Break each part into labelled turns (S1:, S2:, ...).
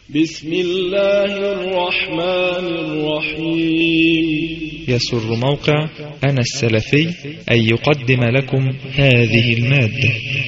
S1: بسم الله الرحمن الرحيم
S2: يسر موقع أنا السلفي أن يقدم لكم هذه المادة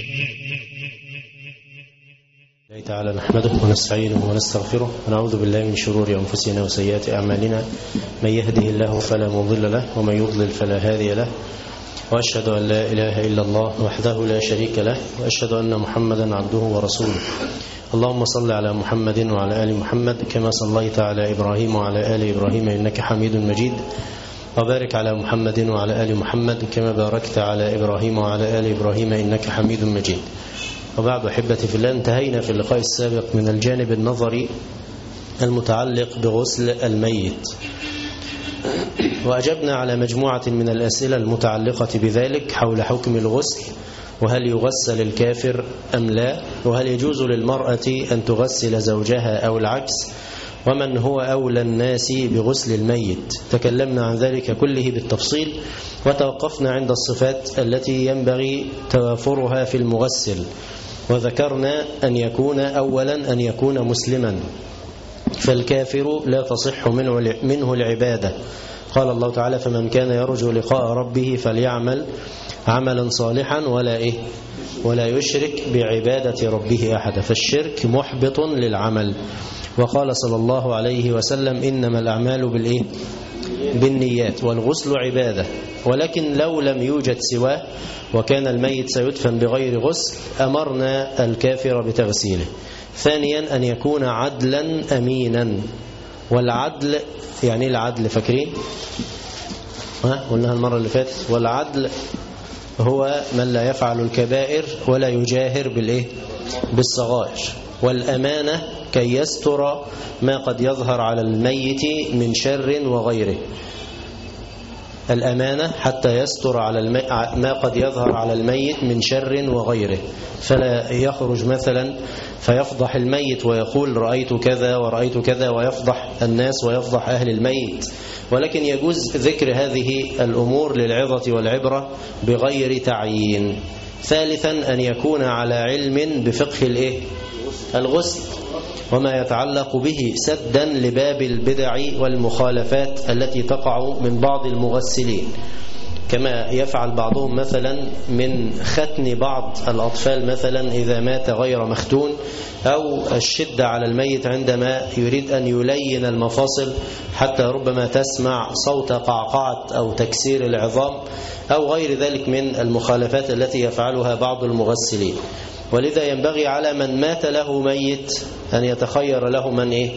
S3: الله تعالى نحمده ونستعينه ونستغفره ونعوذ بالله من شرور أنفسنا وسيئات أعمالنا من يهده الله فلا مضل له ومن يضلل فلا هادي له وأشهد أن لا إله إلا الله وحده لا شريك له وأشهد أن محمدا عبده ورسوله اللهم صل على محمد وعلى آل محمد كما صليت على إبراهيم وعلى آل إبراهيم إنك حميد مجيد وبارك على محمد وعلى آل محمد كما باركت على إبراهيم وعلى آل إبراهيم إنك حميد مجيد وبعد أحبتي في الله انتهينا في اللقاء السابق من الجانب النظري المتعلق بغسل الميت وأجبنا على مجموعة من الأسئلة المتعلقة بذلك حول حكم الغسل وهل يغسل الكافر أم لا وهل يجوز للمرأة أن تغسل زوجها أو العكس ومن هو أولى الناس بغسل الميت تكلمنا عن ذلك كله بالتفصيل وتوقفنا عند الصفات التي ينبغي توافرها في المغسل وذكرنا أن يكون أولا أن يكون مسلما فالكافر لا تصح منه منه العبادة قال الله تعالى فمن كان يرجو لقاء ربه فليعمل عملا صالحا ولا إيه ولا يشرك بعبادة ربه أحدا فالشرك محبط للعمل وقال صلى الله عليه وسلم إنما الأعمال بالإيه بالنيات والغسل عبادة ولكن لو لم يوجد سواه وكان الميت سيدفن بغير غسل أمرنا الكافر بتغسيله ثانيا أن يكون عدلا أمينا والعدل يعني العدل فاكرين ها قلناها المرة اللي فاتت والعدل هو من لا يفعل الكبائر ولا يجاهر بالإيه بالصغائر والأمانة كي يستر ما قد يظهر على الميت من شر وغيره الأمانة حتى يستر على المي... ما قد يظهر على الميت من شر وغيره فلا يخرج مثلا فيفضح الميت ويقول رأيت كذا ورأيت كذا ويفضح الناس ويفضح أهل الميت ولكن يجوز ذكر هذه الأمور للعظة والعبرة بغير تعيين ثالثا أن يكون على علم بفقه الإيه؟ الغسل وما يتعلق به سدا لباب البدع والمخالفات التي تقع من بعض المغسلين كما يفعل بعضهم مثلا من ختن بعض الأطفال مثلا إذا مات غير مختون أو الشدة على الميت عندما يريد أن يلين المفاصل حتى ربما تسمع صوت قعقعة أو تكسير العظام أو غير ذلك من المخالفات التي يفعلها بعض المغسلين ولذا ينبغي على من مات له ميت أن يتخير له من إيه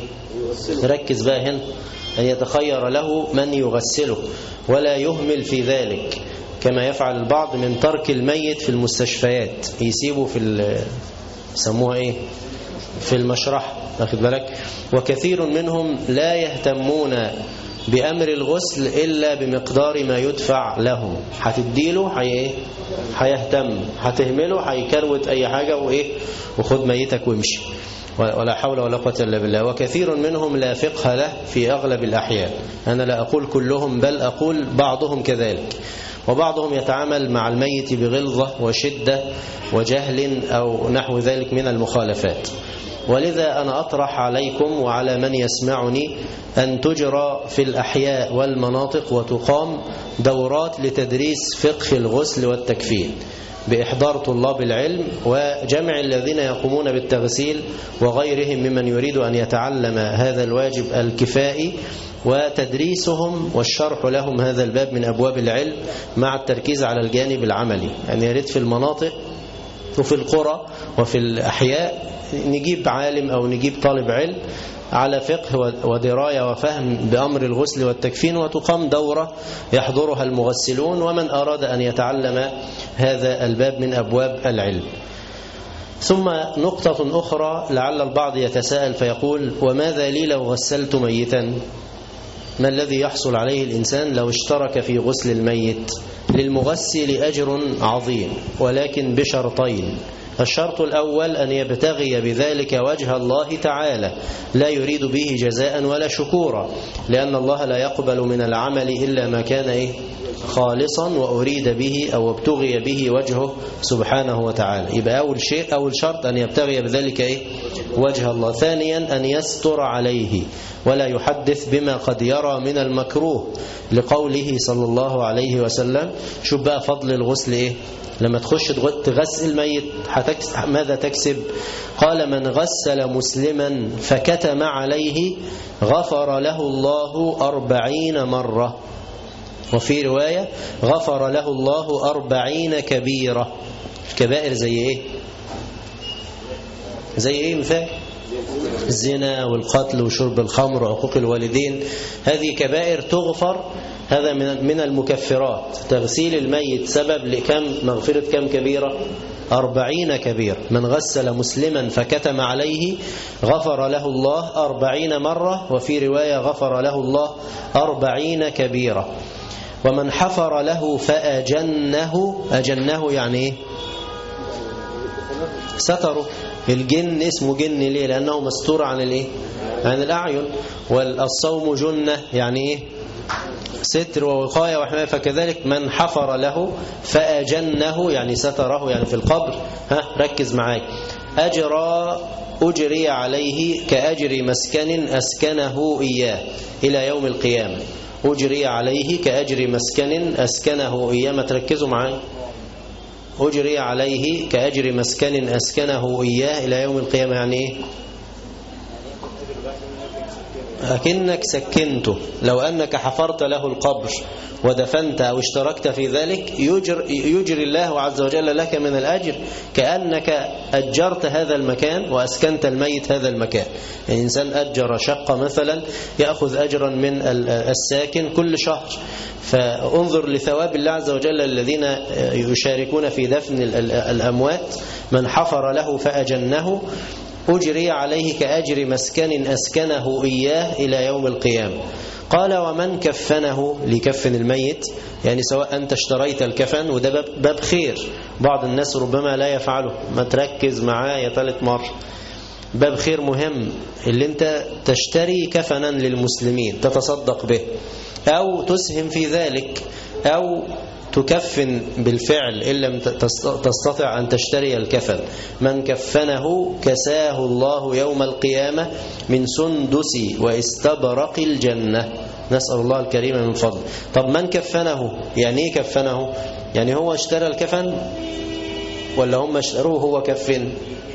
S3: ركز بقى هنا أن يتخير له من يغسله ولا يهمل في ذلك كما يفعل البعض من ترك الميت في المستشفيات يسيبه في يسموها ايه في المشرحة واخد بالك وكثير منهم لا يهتمون بأمر الغسل إلا بمقدار ما يدفع لهم هتديله حي ايه هيهتم هتهمله هيكروت أي حاجة وإيه وخد ميتك وامشي ولا حول ولا قوة إلا بالله وكثير منهم لا فقه له في أغلب الأحيان أنا لا أقول كلهم بل أقول بعضهم كذلك وبعضهم يتعامل مع الميت بغلظة وشدة وجهل أو نحو ذلك من المخالفات ولذا أنا أطرح عليكم وعلى من يسمعني أن تجرى في الأحياء والمناطق وتقام دورات لتدريس فقه الغسل والتكفين بإحضار طلاب العلم وجمع الذين يقومون بالتغسيل وغيرهم ممن يريد أن يتعلم هذا الواجب الكفائي وتدريسهم والشرح لهم هذا الباب من أبواب العلم مع التركيز على الجانب العملي يعني يريد في المناطق وفي القرى وفي الأحياء نجيب عالم أو نجيب طالب علم على فقه ودراية وفهم بأمر الغسل والتكفين وتقام دورة يحضرها المغسلون ومن أراد أن يتعلم هذا الباب من أبواب العلم ثم نقطة أخرى لعل البعض يتساءل فيقول وماذا لي لو غسلت ميتا ما الذي يحصل عليه الإنسان لو اشترك في غسل الميت للمغسل أجر عظيم ولكن بشرطين الشرط الأول أن يبتغي بذلك وجه الله تعالى لا يريد به جزاء ولا شكورا لأن الله لا يقبل من العمل إلا ما كان إيه خالصا وأريد به أو ابتغي به وجهه سبحانه وتعالى يبقى أول شيء أول شرط أن يبتغي بذلك إيه؟ وجه الله ثانيا أن يستر عليه ولا يحدث بما قد يرى من المكروه لقوله صلى الله عليه وسلم شوف بقى فضل الغسل إيه لما تخش تغسل الميت ماذا تكسب قال من غسل مسلما فكتم عليه غفر له الله أربعين مرة وفي رواية غفر له الله أربعين كبيرة الكبائر زي ايه زي ايه مثال الزنا والقتل وشرب الخمر وعقوق الوالدين هذه كبائر تغفر هذا من من المكفرات تغسيل الميت سبب لكم مغفرة كم كبيرة أربعين كبير من غسل مسلما فكتم عليه غفر له الله أربعين مرة وفي رواية غفر له الله أربعين كبيرة ومن حفر له فأجنه أجنه يعني إيه ستره الجن اسمه جن ليه لأنه مستور عن الإيه عن الأعين والصوم جنة يعني إيه ستر ووقاية وحماية فكذلك من حفر له فأجنه يعني ستره يعني في القبر ها ركز معاي أجرى أجري عليه كأجر مسكن أسكنه إياه إلى يوم القيامة أجري عليه كأجر مسكن أسكنه إياه ما تركزوا معاي أجري عليه كأجر مسكن أسكنه إياه إلى يوم القيامة يعني إيه أكنك سكنته لو أنك حفرت له القبر ودفنت أو اشتركت في ذلك يجر يجري الله عز وجل لك من الأجر كأنك أجرت هذا المكان وأسكنت الميت هذا المكان الإنسان أجر شقة مثلا يأخذ أجرا من الساكن كل شهر فانظر لثواب الله عز وجل الذين يشاركون في دفن الأموات من حفر له فأجنه أجري عليه كأجر مسكن أسكنه إياه إلى يوم القيامة قال ومن كفنه لكفن الميت يعني سواء أنت اشتريت الكفن وده باب, باب خير بعض الناس ربما لا يفعله ما تركز معايا ثالث مرة باب خير مهم اللي انت تشتري كفنا للمسلمين تتصدق به أو تسهم في ذلك أو تكفن بالفعل إن لم تستطع أن تشتري الكفن من كفنه كساه الله يوم القيامة من سندس واستبرق الجنة نسأل الله الكريم من فضل طب من كفنه يعني ايه كفنه يعني هو اشترى الكفن ولا هم اشتروه هو كفن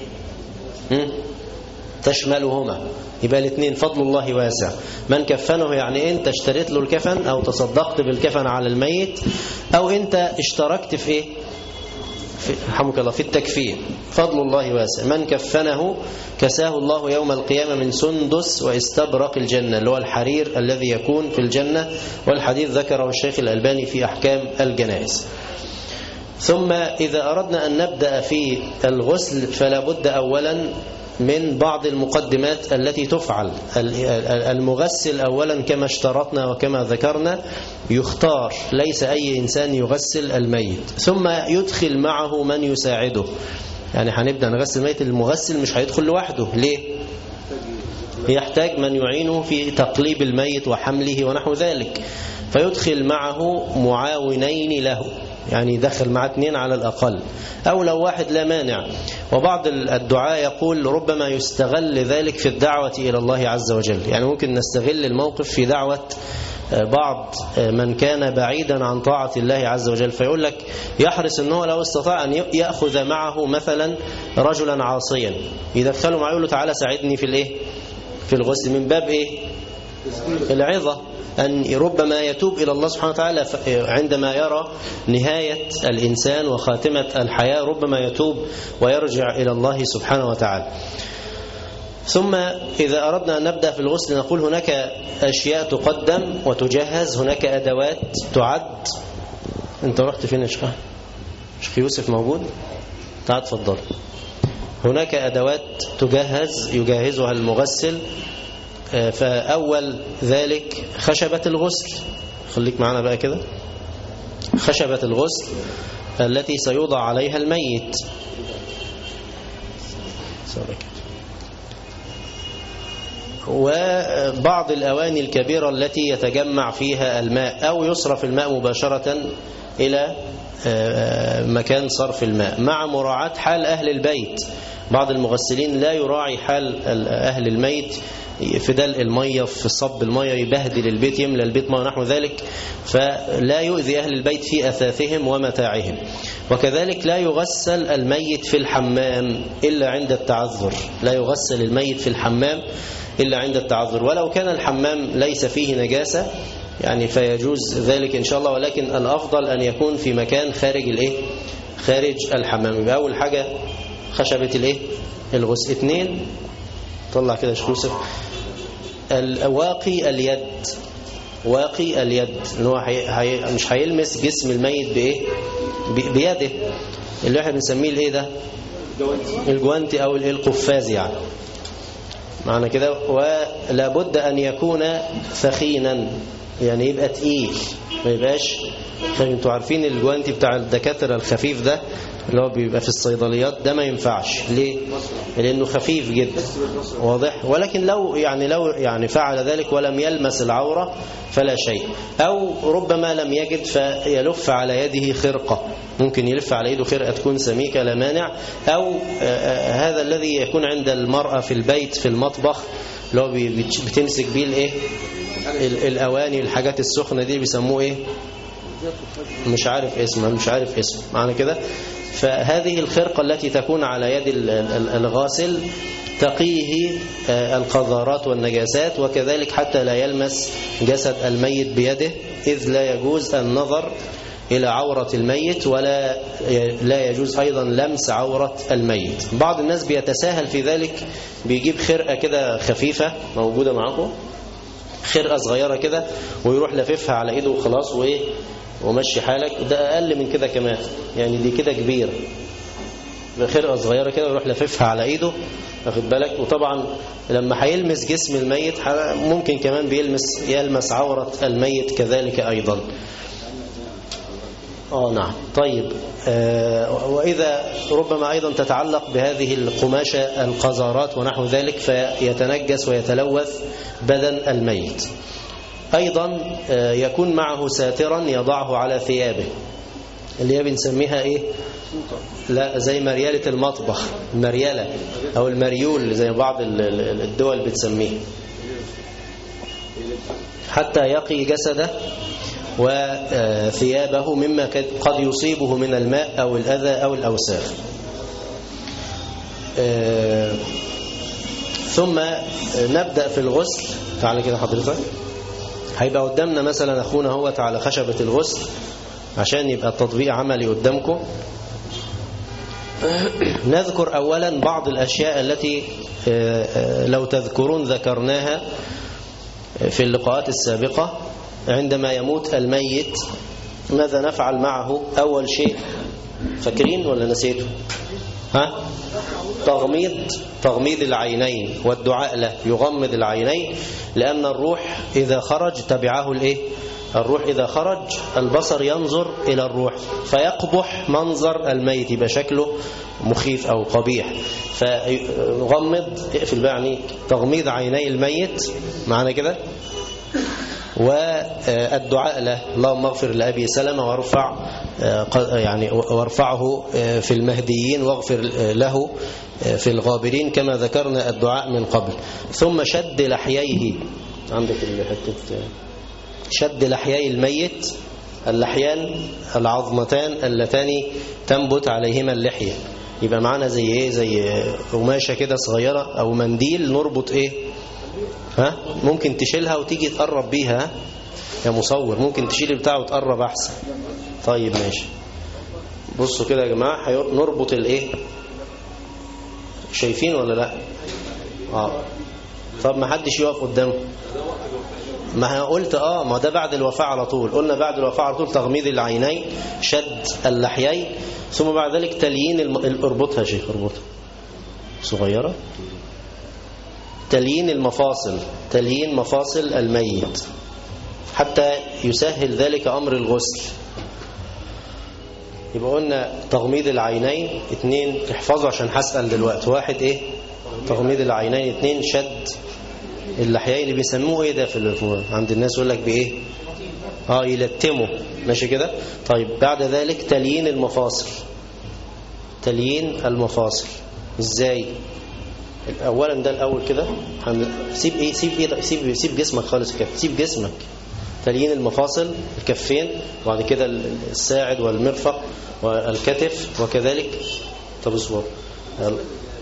S3: تشملهما يبقى الاثنين فضل الله واسع من كفنه يعني انت اشتريت له الكفن او تصدقت بالكفن على الميت او انت اشتركت في ايه رحمك الله في التكفير فضل الله واسع من كفنه كساه الله يوم القيامة من سندس واستبرق الجنة اللي هو الحرير الذي يكون في الجنة والحديث ذكره الشيخ الألباني في أحكام الجنائز ثم إذا أردنا أن نبدأ في الغسل فلا بد أولا من بعض المقدمات التي تفعل المغسل أولا كما اشترطنا وكما ذكرنا يختار ليس أي إنسان يغسل الميت ثم يدخل معه من يساعده يعني هنبدأ نغسل الميت المغسل مش هيدخل لوحده ليه؟ يحتاج من يعينه في تقليب الميت وحمله ونحو ذلك فيدخل معه معاونين له يعني يدخل معاه اثنين على الأقل أو لو واحد لا مانع وبعض الدعاء يقول ربما يستغل ذلك في الدعوة إلى الله عز وجل يعني ممكن نستغل الموقف في دعوة بعض من كان بعيدا عن طاعة الله عز وجل فيقول لك يحرص أنه لو استطاع أن يأخذ معه مثلا رجلا عاصيا يدخله معه يقول له تعالى ساعدني في الإيه في الغسل من باب إيه العظة أن ربما يتوب إلى الله سبحانه وتعالى عندما يرى نهاية الإنسان وخاتمة الحياة ربما يتوب ويرجع إلى الله سبحانه وتعالى ثم إذا أردنا أن نبدأ في الغسل نقول هناك أشياء تقدم وتجهز هناك أدوات تعد أنت رحت فين يا شيخ شيخ يوسف موجود تعال تفضل هناك أدوات تجهز يجهزها المغسل فأول ذلك خشبة الغسل خليك معنا بقى كده خشبة الغسل التي سيوضع عليها الميت وبعض الأواني الكبيرة التي يتجمع فيها الماء أو يصرف الماء مباشرة إلى مكان صرف الماء مع مراعاة حال أهل البيت بعض المغسلين لا يراعي حال أهل الميت في دلق المية في صب المية يبهدل البيت يملى البيت ما ونحو ذلك فلا يؤذي أهل البيت في أثاثهم ومتاعهم وكذلك لا يغسل الميت في الحمام إلا عند التعذر لا يغسل الميت في الحمام إلا عند التعذر ولو كان الحمام ليس فيه نجاسة يعني فيجوز ذلك إن شاء الله ولكن الأفضل أن يكون في مكان خارج الإيه خارج الحمام يبقى أول حاجة خشبة الإيه الغسل اثنين طلع كده شيخ يوسف الواقي اليد واقي اليد ان هو حي... حي... مش هيلمس جسم الميت بايه ب... بيده اللي احنا بنسميه الايه ده الجوانتي او الايه القفاز يعني معنى كده ولا بد ان يكون ثخينا يعني يبقى تقيل ما يبقاش انتوا عارفين الجوانتي بتاع الدكاتره الخفيف ده اللي هو بيبقى في الصيدليات ده ما ينفعش ليه لانه خفيف جدا واضح ولكن لو يعني لو يعني فعل ذلك ولم يلمس العوره فلا شيء او ربما لم يجد فيلف على يده خرقه ممكن يلف على يده خرقه تكون سميكه لا مانع او هذا الذي يكون عند المراه في البيت في المطبخ اللي هو بتمسك بيه الايه الاواني الحاجات السخنه دي بيسموه ايه مش عارف اسمه مش عارف اسمه معنى كده فهذه الخرقة التي تكون على يد الغاسل تقيه القذارات والنجاسات وكذلك حتى لا يلمس جسد الميت بيده إذ لا يجوز النظر إلى عورة الميت ولا لا يجوز أيضا لمس عورة الميت بعض الناس بيتساهل في ذلك بيجيب خرقة كده خفيفة موجودة معكم خرقة صغيرة كده ويروح لففها على إيده وخلاص وإيه ومشي حالك ده أقل من كده كمان يعني دي كده كبير خرقة صغيرة كده ويروح لففها على إيده واخد بالك وطبعا لما هيلمس جسم الميت ممكن كمان بيلمس يلمس عورة الميت كذلك أيضا آه نعم طيب آه وإذا ربما أيضا تتعلق بهذه القماشة القذارات ونحو ذلك فيتنجس ويتلوث بدن الميت أيضا يكون معه ساترا يضعه على ثيابه اللي هي بنسميها إيه لا زي مريالة المطبخ المريالة أو المريول زي بعض الدول بتسميه حتى يقي جسده وثيابه مما قد يصيبه من الماء أو الأذى أو الأوساخ ثم نبدأ في الغسل تعالى كده حضرتك هيبقى قدامنا مثلا أخونا هو على خشبة الغسل عشان يبقى التطبيق عملي قدامكم نذكر أولا بعض الأشياء التي لو تذكرون ذكرناها في اللقاءات السابقة عندما يموت الميت ماذا نفعل معه أول شيء فاكرين ولا نسيته ها تغميض تغميض العينين والدعاء له يغمض العينين لأن الروح إذا خرج تبعه الإيه الروح إذا خرج البصر ينظر إلى الروح فيقبح منظر الميت يبقى شكله مخيف أو قبيح فغمض اقفل بقى يعني تغميض عيني الميت معنا كده والدعاء له اللهم اغفر لأبي سلمة وارفع يعني وارفعه في المهديين واغفر له في الغابرين كما ذكرنا الدعاء من قبل ثم شد لحييه عندك حته شد لحيي الميت اللحيان العظمتان اللتان تنبت عليهما اللحية يبقى معانا زي ايه زي قماشه كده صغيرة او منديل نربط ايه ها ممكن تشيلها وتيجي تقرب بيها يا مصور ممكن تشيل البتاع وتقرب احسن طيب ماشي بصوا كده يا جماعة نربط الايه شايفين ولا لا اه طب ما حدش يقف قدامه ما انا قلت اه ما ده بعد الوفاة على طول قلنا بعد الوفاة على طول تغميض العينين شد اللحيين ثم بعد ذلك تليين الم... اربطها يا شيخ اربطها صغيرة تليين المفاصل تليين مفاصل الميت حتى يسهل ذلك أمر الغسل يبقى قلنا تغميض العينين اثنين احفظوا عشان هسأل دلوقتي واحد ايه تغميض العينين اثنين شد اللحيين اللي بيسموه ايه ده في ال- عند الناس يقول لك بايه اه يلتموا ماشي كده طيب بعد ذلك تليين المفاصل تليين المفاصل ازاي اولا ده الاول كده هن- سيب ايه سيب ايه سيب سيب جسمك خالص كده سيب جسمك تليين المفاصل الكفين وبعد كده الساعد والمرفق والكتف وكذلك طب اصبر يلا.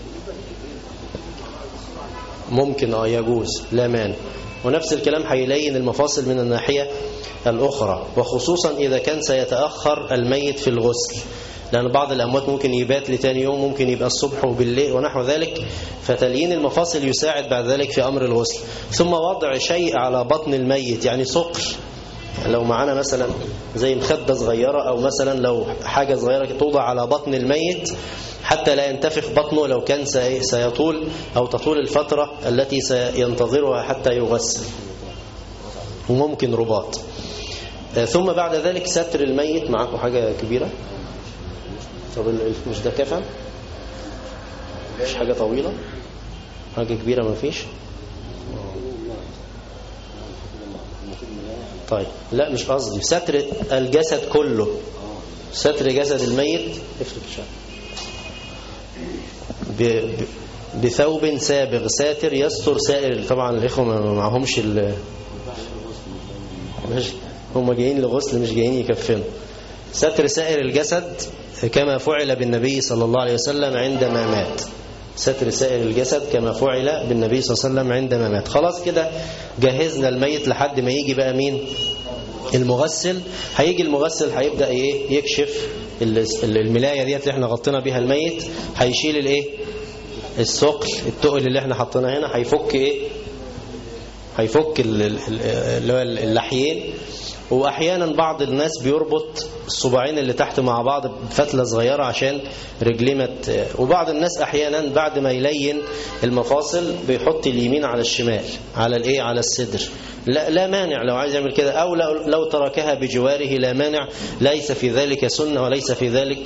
S3: ممكن اه يجوز لا مانع ونفس الكلام هيلين المفاصل من الناحية الأخرى وخصوصا إذا كان سيتأخر الميت في الغسل لأن بعض الأموات ممكن يبات لتاني يوم ممكن يبقى الصبح وبالليل ونحو ذلك فتليين المفاصل يساعد بعد ذلك في أمر الغسل ثم وضع شيء على بطن الميت يعني صقر لو معانا مثلا زي مخدة صغيرة أو مثلا لو حاجة صغيرة توضع على بطن الميت حتى لا ينتفخ بطنه لو كان سي- سيطول أو تطول الفترة التي سينتظرها حتى يغسل وممكن رباط آه، ثم بعد ذلك ستر الميت معكم حاجة كبيرة طب ال- ال- مش ده كفن مش حاجة طويلة حاجة كبيرة ما فيش طيب لا مش قصدي ستر الجسد كله ستر جسد الميت افرق شوية ب- ب- بثوب سابغ ساتر يستر سائر طبعا الإخوة ما ما معهمش ال ماشي هم جايين لغسل مش جايين يكفنوا ستر سائر الجسد كما فعل بالنبي صلى الله عليه وسلم عندما مات ستر سائر الجسد كما فعل بالنبي صلى الله عليه وسلم عندما مات خلاص كده جهزنا الميت لحد ما يجي بقى مين المغسل هيجي المغسل هيبدأ ايه يكشف ال- الملاية ديت اللي احنا غطينا بيها الميت هيشيل الايه الثقل التقل اللي احنا حطيناه هنا هيفك ايه هيفك ال- ال- ال- اللي هو اللحيين واحيانا بعض الناس بيربط الصباعين اللي تحت مع بعض بفتله صغيره عشان رجليه ما ت- وبعض الناس احيانا بعد ما يلين المفاصل بيحط اليمين على الشمال على الايه على الصدر لا لا مانع لو عايز يعمل كده او لو, لو تركها بجواره لا مانع ليس في ذلك سنه وليس في ذلك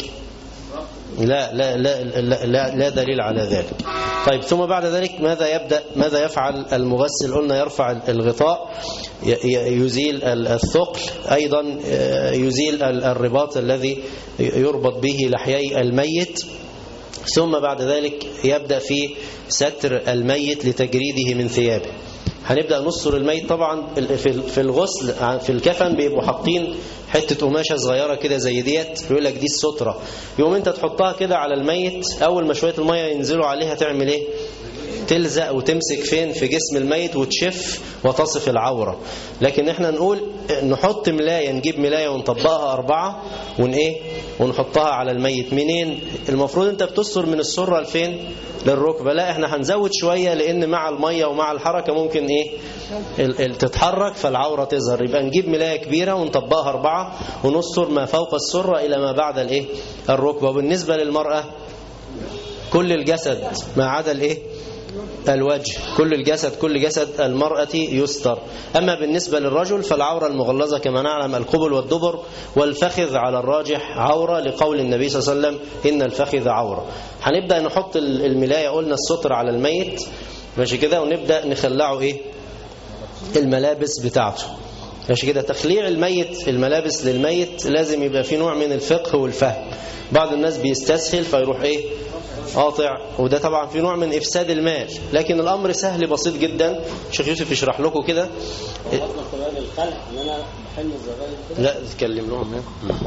S3: لا لا لا لا, لا, لا دليل على ذلك طيب ثم بعد ذلك ماذا يبدأ ماذا يفعل المغسل قلنا يرفع الغطاء ي- ي- يزيل ال- الثقل أيضا آه، يزيل ال- الرباط الذي يربط به لحيي الميت ثم بعد ذلك يبدأ في ستر الميت لتجريده من ثيابه هنبدأ نصر الميت طبعا ال- في في الغسل في الكفن بيبقوا حاطين حتة قماشة صغيرة كده زي ديت يقول لك دي السترة يوم انت تحطها كده على الميت أول ما شوية المية ينزلوا عليها تعمل ايه تلزق وتمسك فين في جسم الميت وتشف وتصف العورة لكن احنا نقول نحط ملاية نجيب ملاية ونطبقها أربعة ون ايه ونحطها على الميت منين المفروض انت بتستر من السرة لفين للركبة لا احنا هنزود شوية لان مع المية ومع الحركة ممكن ايه ال- ال- تتحرك فالعورة تظهر يبقى نجيب ملاية كبيرة ونطبقها أربعة ونستر ما فوق السرة إلى ما بعد الايه الركبة وبالنسبة للمرأة كل الجسد ما عدا الايه الوجه كل الجسد كل جسد المرأة يستر أما بالنسبة للرجل فالعورة المغلظة كما نعلم القبل والدبر والفخذ على الراجح عورة لقول النبي صلى الله عليه وسلم إن الفخذ عورة هنبدأ نحط الملاية قلنا الستر على الميت ماشي كده ونبدأ نخلعه إيه الملابس بتاعته ماشي كده تخليع الميت الملابس للميت لازم يبقى فيه نوع من الفقه والفهم بعض الناس بيستسهل فيروح ايه قاطع وده طبعا في نوع من افساد المال لكن الامر سهل بسيط جدا شيخ يوسف يشرح لكم كده لا تكلم لهم يعني.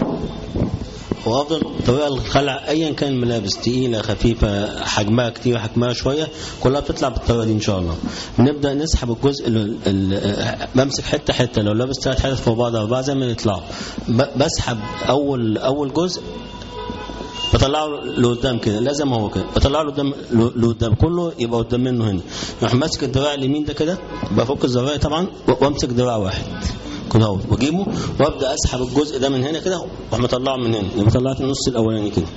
S4: وافضل طريقه الخلع ايا كان الملابس تقيله خفيفه حجمها كتير حجمها شويه كلها بتطلع بالطريقه دي ان شاء الله نبدا نسحب الجزء ال- ال- بمسك حته حته لو لابس ثلاث حتت فوق بعض اربعه زي ما يطلعوا ب- بسحب اول اول جزء بطلعه لقدام كده لازم هو كده بطلعه لقدام لقدام كله يبقى قدام منه هنا راح ماسك الدراع اليمين ده كده بفك الزراير طبعا وامسك دراع واحد كده اهو واجيبه وابدا اسحب الجزء ده من هنا كده واروح مطلعه من هنا يبقى طلعت النص الاولاني كده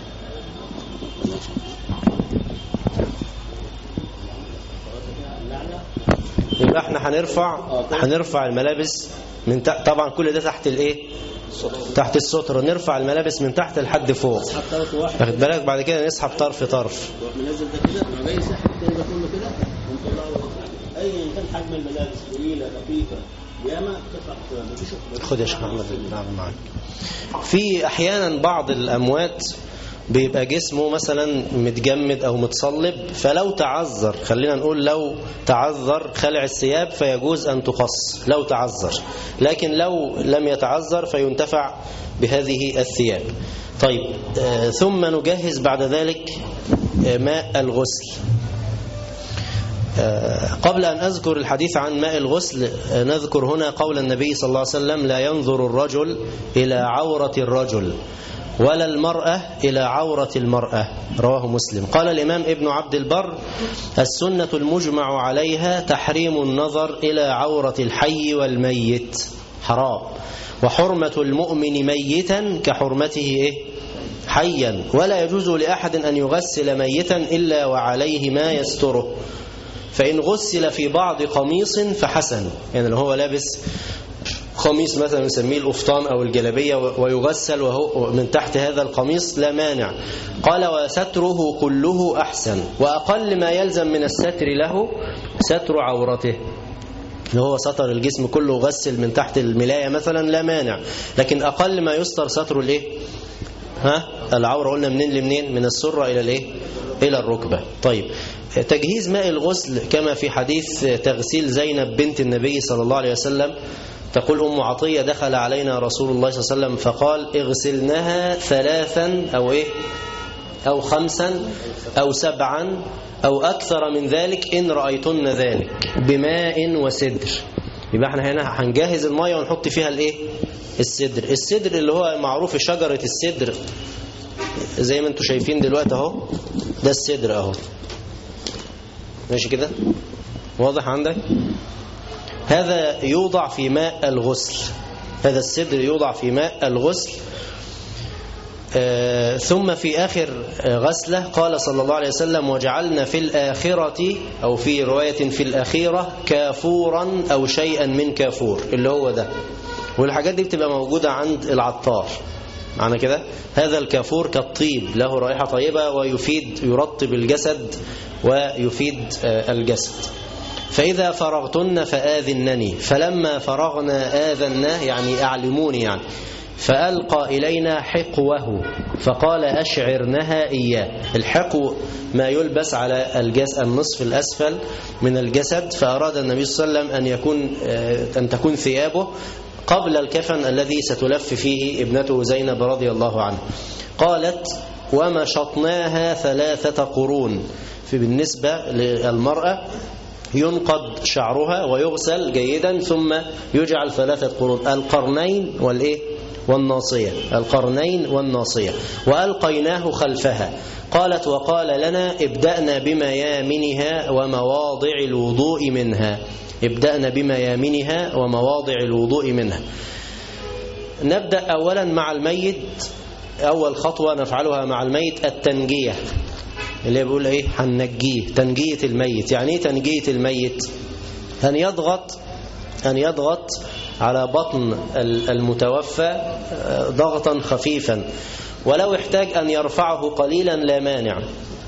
S3: يبقى احنا هنرفع هنرفع الملابس من تحت طبعا كل ده تحت الايه تحت السترة نرفع الملابس من تحت لحد فوق
S4: طرف واحد
S3: واخد بالك بعد كده نسحب طرف طرف
S4: واروح منزل ده كده واروح جاي ساحب التاني ده كله كده ومطلعه ايا كان حجم الملابس طويله خفيفه ياما بتطلع مفيش
S3: خد يا شيخ محمد نعم معاك في احيانا بعض الاموات بيبقى جسمه مثلا متجمد او متصلب فلو تعذر خلينا نقول لو تعذر خلع الثياب فيجوز ان تقص لو تعذر لكن لو لم يتعذر فينتفع بهذه الثياب طيب آه ثم نجهز بعد ذلك آه ماء الغسل قبل أن أذكر الحديث عن ماء الغسل نذكر هنا قول النبي صلى الله عليه وسلم لا ينظر الرجل إلى عورة الرجل ولا المرأة إلى عورة المرأة رواه مسلم قال الإمام ابن عبد البر السنة المجمع عليها تحريم النظر إلى عورة الحي والميت حرام وحرمة المؤمن ميتا كحرمته إيه؟ حيا ولا يجوز لأحد أن يغسل ميتا إلا وعليه ما يستره فإن غسل في بعض قميص فحسن يعني لو هو لابس قميص مثلا نسميه القفطان أو الجلبية ويغسل وهو من تحت هذا القميص لا مانع قال وستره كله أحسن وأقل ما يلزم من الستر له ستر عورته اللي هو ستر الجسم كله غسل من تحت الملاية مثلا لا مانع لكن أقل ما يستر ستر الايه ها العورة قلنا منين لمنين من السرة إلى الايه إلى الركبة طيب تجهيز ماء الغسل كما في حديث تغسيل زينب بنت النبي صلى الله عليه وسلم تقول أم عطية دخل علينا رسول الله صلى الله عليه وسلم فقال اغسلنها ثلاثا أو إيه أو خمسا أو سبعا أو أكثر من ذلك إن رأيتن ذلك بماء وسدر يبقى احنا هنا هنجهز المية ونحط فيها الايه السدر السدر اللي هو معروف شجرة السدر زي ما انتم شايفين دلوقتي اهو ده السدر اهو ماشي كده واضح عندك هذا يوضع في ماء الغسل هذا السدر يوضع في ماء الغسل آه ثم في آخر غسلة قال صلى الله عليه وسلم وجعلنا في الآخرة أو في رواية في الأخيرة كافورا أو شيئا من كافور اللي هو ده والحاجات دي بتبقى موجودة عند العطار معنى كده هذا الكافور كالطيب له رائحة طيبة ويفيد يرطب الجسد ويفيد الجسد فإذا فرغتن فآذنني فلما فرغنا آذنا يعني أعلموني يعني فألقى إلينا حقوه فقال أشعرنها إياه الحقو ما يلبس على الجس النصف الأسفل من الجسد فأراد النبي صلى الله عليه وسلم أن يكون أن تكون ثيابه قبل الكفن الذي ستلف فيه ابنته زينب رضي الله عنها قالت ومشطناها ثلاثة قرون في بالنسبة للمرأة ينقض شعرها ويغسل جيدا ثم يجعل ثلاثة قرون القرنين والإيه والناصية القرنين والناصية وألقيناه خلفها قالت وقال لنا ابدأنا بميامنها ومواضع الوضوء منها ابدأنا بميامنها ومواضع الوضوء منها نبدأ أولا مع الميت أول خطوة نفعلها مع الميت التنجية اللي بيقول ايه هننجيه تنجية الميت يعني ايه تنجية الميت أن يضغط أن يضغط على بطن المتوفى ضغطا خفيفا ولو احتاج أن يرفعه قليلا لا مانع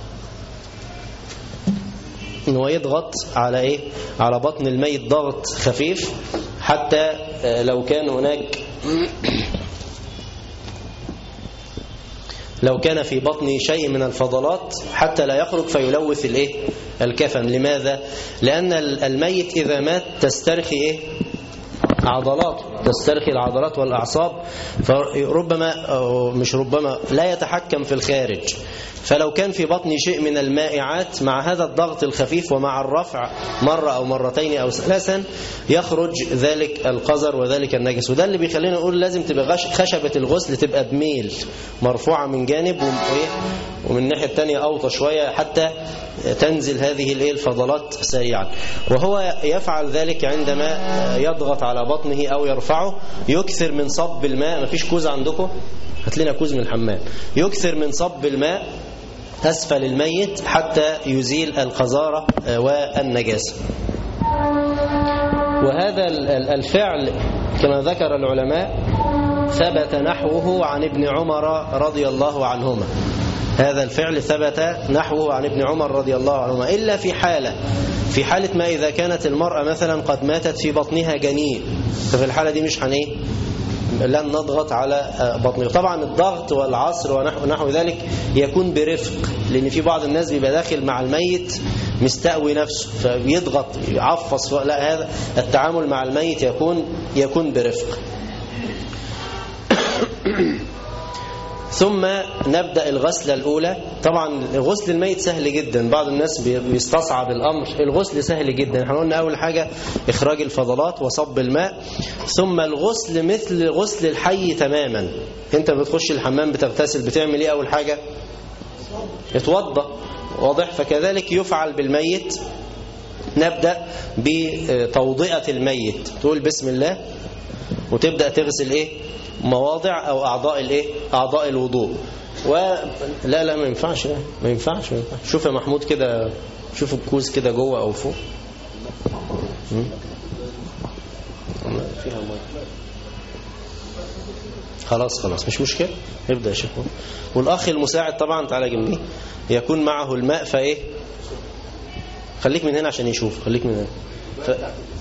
S3: انه يضغط على ايه على بطن الميت ضغط خفيف حتى لو كان هناك لو كان في بطنه شيء من الفضلات حتى لا يخرج فيلوث الايه الكفن لماذا لأن الميت إذا مات تسترخي ايه عضلات تسترخي العضلات والأعصاب فربما مش ربما لا يتحكم في الخارج فلو كان في بطني شيء من المائعات مع هذا الضغط الخفيف ومع الرفع مرة أو مرتين أو ثلاثا يخرج ذلك القذر وذلك النجس وده اللي بيخلينا نقول لازم تبقى خشبة الغسل تبقى بميل مرفوعة من جانب ومن الناحية الثانية أوطى شوية حتى تنزل هذه الايه الفضلات سريعا وهو يفعل ذلك عندما يضغط على بطنه أو يرفعه يكثر من صب الماء ما فيش كوز عندكم هات لنا كوز من الحمام يكثر من صب الماء أسفل الميت حتى يزيل القذارة والنجاسة وهذا الفعل كما ذكر العلماء ثبت نحوه عن ابن عمر رضي الله عنهما هذا الفعل ثبت نحوه عن ابن عمر رضي الله عنهما إلا في حالة في حالة ما إذا كانت المرأة مثلا قد ماتت في بطنها جنين ففي الحالة دي مش هن ايه لن نضغط على بطنه طبعا الضغط والعصر ونحو نحو ذلك يكون برفق لأن في بعض الناس بيبقى داخل مع الميت مستقوي نفسه فبيضغط يعفص لا هذا التعامل مع الميت يكون يكون برفق ثم نبدأ الغسلة الأولى طبعا غسل الميت سهل جدا بعض الناس بيستصعب الأمر الغسل سهل جدا احنا قلنا أول حاجة إخراج الفضلات وصب الماء ثم الغسل مثل غسل الحي تماما انت بتخش الحمام بتغتسل بتعمل ايه أول حاجة اتوضى واضح فكذلك يفعل بالميت نبدأ بتوضئة الميت تقول بسم الله وتبدأ تغسل ايه مواضع او اعضاء الايه اعضاء الوضوء و لا لا ما ينفعش لا ما ينفعش ما ينفعش شوف يا محمود كده شوف الكوز كده جوه او فوق م? فيها ميه خلاص خلاص مش مشكله ابدا يا شيخ والاخ المساعد طبعا تعالى جنبي يكون معه الماء فايه خليك من هنا عشان يشوف خليك من هنا ف...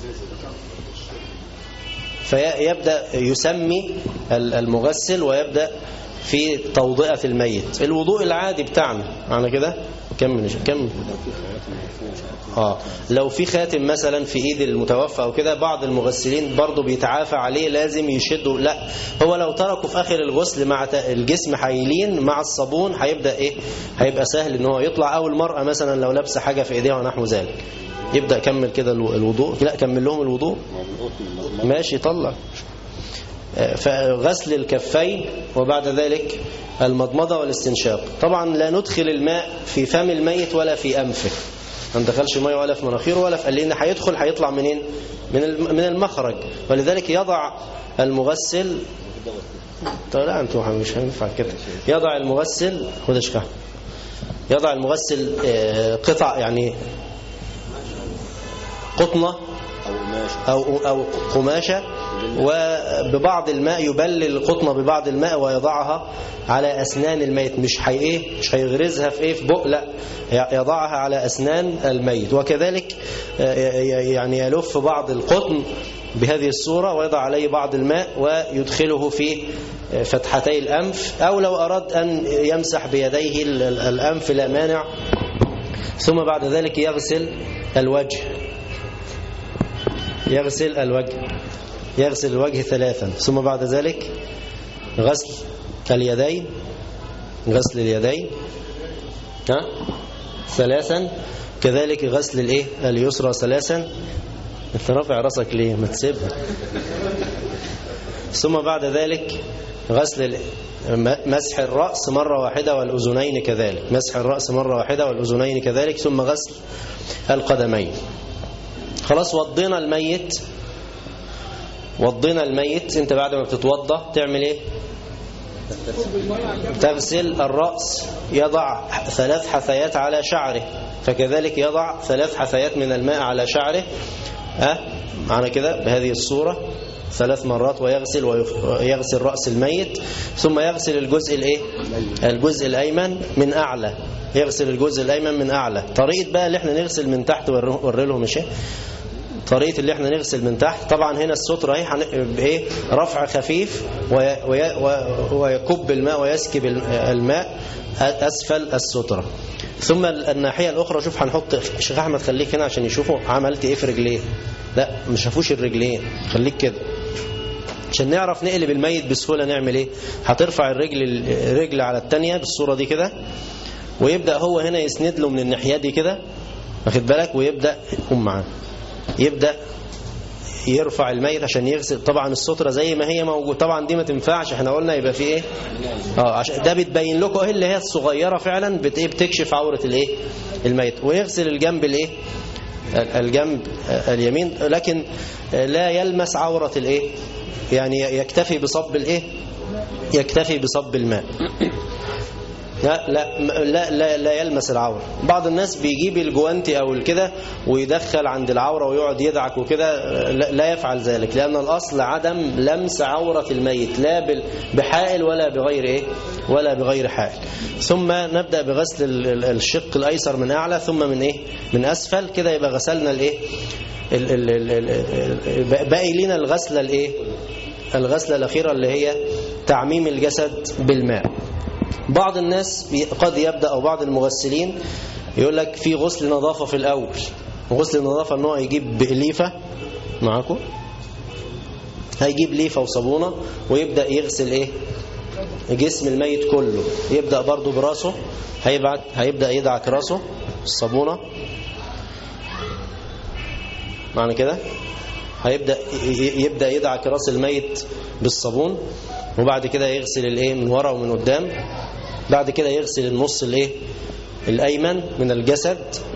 S3: فيبدأ يسمي المغسل ويبدأ في توضئة الميت الوضوء العادي بتاعنا معنى كده كمل كمل اه لو في خاتم مثلا في ايد المتوفى او كده بعض المغسلين برضه بيتعافى عليه لازم يشدوا لا هو لو تركه في اخر الغسل مع الجسم حيلين مع الصابون هيبدا ايه هيبقى سهل ان هو يطلع او المراه مثلا لو لابسه حاجه في ايديها ونحو ذلك يبدا كمل كده الوضوء لا كمل لهم الوضوء ماشي طلع فغسل الكفين وبعد ذلك المضمضة والاستنشاق طبعا لا ندخل الماء في فم الميت ولا في أنفه ما ندخلش ميه ولا في مناخيره ولا في لان هيدخل هيطلع منين من من المخرج ولذلك يضع المغسل طيب لا انتوا مش هينفع كده يضع المغسل خد اشكال يضع المغسل قطع يعني قطنه أو أو قماشة وببعض الماء يبلل القطنة ببعض الماء ويضعها على أسنان الميت مش حي إيه مش هيغرزها في إيه في بق لا يضعها على أسنان الميت وكذلك يعني يلف بعض القطن بهذه الصورة ويضع عليه بعض الماء ويدخله في فتحتي الأنف أو لو أراد أن يمسح بيديه الأنف لا مانع ثم بعد ذلك يغسل الوجه يغسل الوجه يغسل الوجه ثلاثا ثم بعد ذلك غسل اليدين غسل اليدين ها ثلاثا كذلك غسل الايه اليسرى ثلاثا انت رافع راسك ليه ما تسيبها ثم بعد ذلك غسل مسح الرأس مرة واحدة والأذنين كذلك مسح الرأس مرة واحدة والأذنين كذلك ثم غسل القدمين خلاص وضينا الميت وضينا الميت انت بعد ما بتتوضى تعمل ايه تغسل الرأس يضع ثلاث حثيات على شعره فكذلك يضع ثلاث حثيات من الماء على شعره أه؟ معنى كده بهذه الصورة ثلاث مرات ويغسل ويغسل رأس الميت ثم يغسل الجزء الايه الجزء الأيمن من أعلى يغسل الجزء الأيمن من أعلى طريقة بقى اللي احنا نغسل من تحت وري لهم ايه طريقة اللي احنا نغسل من تحت طبعا هنا السترة اهي بايه رفع خفيف ويكب الماء ويسكب الماء أسفل السترة ثم الناحية الأخرى شوف هنحط الشيخ أحمد خليك هنا عشان يشوفوا عملت إيه في رجليه لا ما شافوش الرجلين خليك كده عشان نعرف نقلب الميت بسهولة نعمل إيه هترفع الرجل الرجل على التانية بالصورة دي كده ويبدأ هو هنا يسند له من الناحية دي كده واخد بالك ويبدأ يقوم معاه يبدأ يرفع الميت عشان يغسل طبعا السترة زي ما هي موجود طبعا دي ما تنفعش احنا قلنا يبقى في ايه اه عشان ده بتبين لكم ايه اللي هي الصغيرة فعلا بت ايه بتكشف عورة الايه الميت ويغسل الجنب الايه الجنب اليمين لكن لا يلمس عورة الايه يعني يكتفي بصب الايه يكتفي بصب الماء لا لا لا لا, لا يلمس العورة بعض الناس بيجيب الجوانتي أو الكده ويدخل عند العورة ويقعد يدعك وكده لا, لا يفعل ذلك لأن الأصل عدم لمس عورة الميت لا بال- بحائل ولا بغير إيه ولا بغير حائل ثم نبدأ بغسل ال- ال- الشق الأيسر من أعلى ثم من إيه من أسفل كده يبقى غسلنا الإيه ال- ال- ال- ال- ال- باقي لنا الغسلة الإيه الغسلة الأخيرة اللي هي تعميم الجسد بالماء بعض الناس بي- قد يبدأ أو بعض المغسلين يقول لك في غسل نظافة في الأول غسل النظافة ان هو يجيب ليفة معاكم هيجيب ليفة وصابونة ويبدأ يغسل ايه جسم الميت كله يبدأ برضو براسه هيبعت هيبدأ يدعك راسه الصابونة معنى كده هيبدأ ي- يبدأ يدعك راس الميت بالصابون وبعد كده يغسل الايه من ورا ومن قدام بعد كده يغسل النص الايه الايمن من الجسد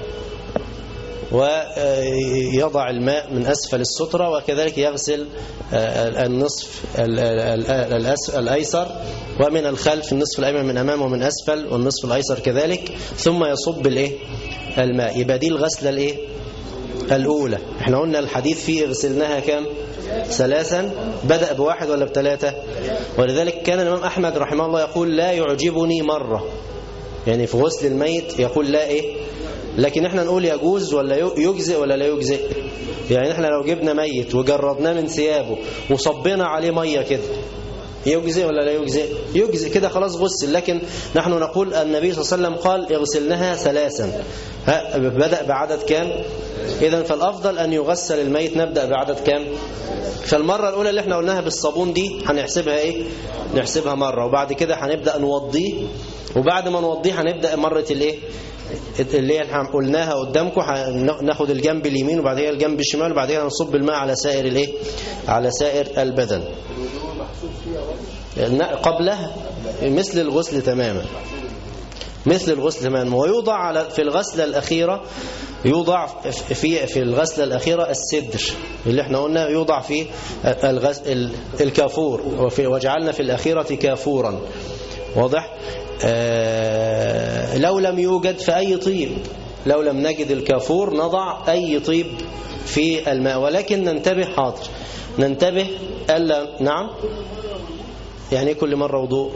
S3: ويضع الماء من أسفل السترة وكذلك يغسل النصف ال- ال- ال- الأس- الأيسر ومن الخلف النصف الأيمن من أمام ومن أسفل والنصف الأيسر كذلك ثم يصب الإيه الماء يبقى دي الغسلة الإيه الأولى احنا قلنا الحديث فيه غسلناها كم ثلاثا بدأ بواحد ولا بثلاثة ولذلك كان الإمام أحمد رحمه الله يقول لا يعجبني مرة يعني في غسل الميت يقول لا إيه لكن احنا نقول يجوز ولا يجزئ ولا لا يجزئ يعني احنا لو جبنا ميت وجردناه من ثيابه وصبينا عليه ميه كده يجزئ ولا لا يجزئ يجزئ كده خلاص غسل لكن نحن نقول النبي صلى الله عليه وسلم قال اغسلنها ثلاثا ها بدأ بعدد كام اذا فالافضل ان يغسل الميت نبدأ بعدد كام فالمرة الأولى اللي احنا قلناها بالصابون دي هنحسبها ايه نحسبها مرة وبعد كده هنبدأ نوضيه وبعد ما نوضيه هنبدأ مرة الايه اللي احنا قلناها قدامكم ناخد الجنب اليمين وبعد كده الجنب الشمال وبعد كده نصب الماء على سائر الايه على سائر البدن قبلها مثل الغسل تماما مثل الغسل تماما ويوضع على في الغسلة الأخيرة يوضع في في الغسلة الأخيرة السدر اللي احنا قلنا يوضع فيه الغسل الكافور وفي وجعلنا في الأخيرة كافورا واضح آه لو لم يوجد فأي طيب لو لم نجد الكافور نضع أي طيب في الماء ولكن ننتبه حاضر ننتبه ألا نعم يعني كل مرة وضوء